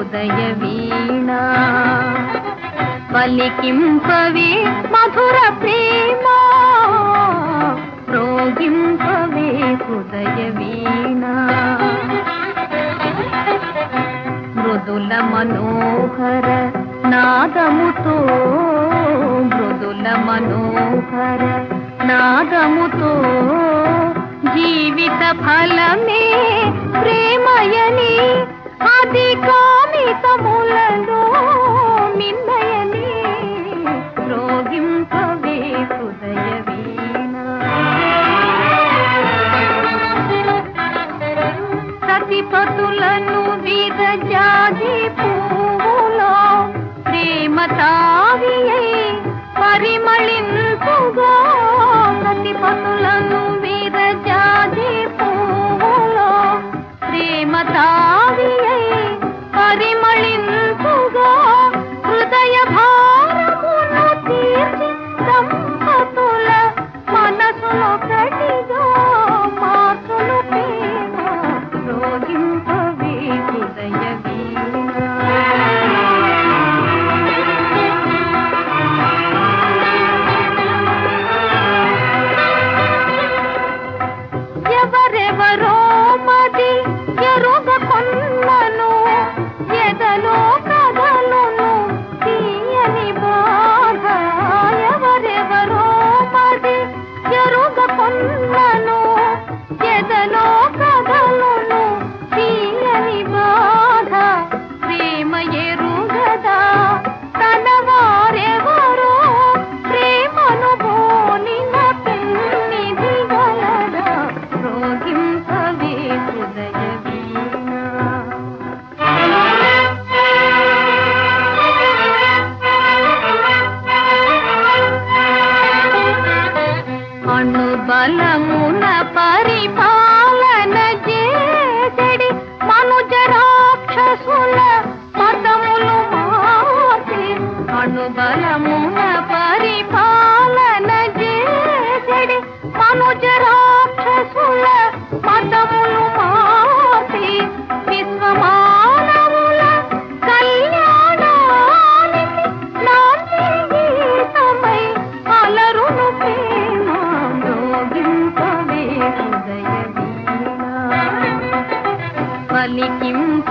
హృదయ వీణ పలికింపవే మధుర ప్రేమ రోగింపవే హృదయ వీణ మృదుల మనోహర నాదముతో మృదుల మనోహర నాదముతో జీవిత ఫలమే ప్రేమయని అది కామితములలో మిన్నయని రోగింపవే హృదయ వీణ సతిపతులను విరజాజి పువ్వులో ప్రేమ తావియై పరిమళింపుగా సతిపతులను విరజాజి పువ్వులో ప్రేమ తావియై పరిమళింపుగా హృదయ భారమును తీర్చి దంపతుల మనసులో కటిగా మార్చులు ప్రేమ రోగింపవే హృదయ వీణ ఎవరెవరో మది ఎరుగ కొన్నను ఎదలో కదలును తీయని బాధ ఎవరెవరో మది ఎరుగ కొన్నను ఎదలో కదలును తీయని బాధ ప్రేమ ఎరుగదా తన వారెవరో ప్రేమను బోలిన పెన్నిది గలదా రోగింపవే హృదయ వీణ అణుబలమున పరిపాలన చేసడి మనుజ రాక్షసుల పదములు మార్చి అణుబలమున పరిపాలన చేసడి మనుజ రాక్షసుల పదములు మార్చి విశ్వమానవుల కళ్యాణానికి నాంది గీతమై అలరును ప్రేమ మ్రోగింపవే హృదయ వీణ పలికింప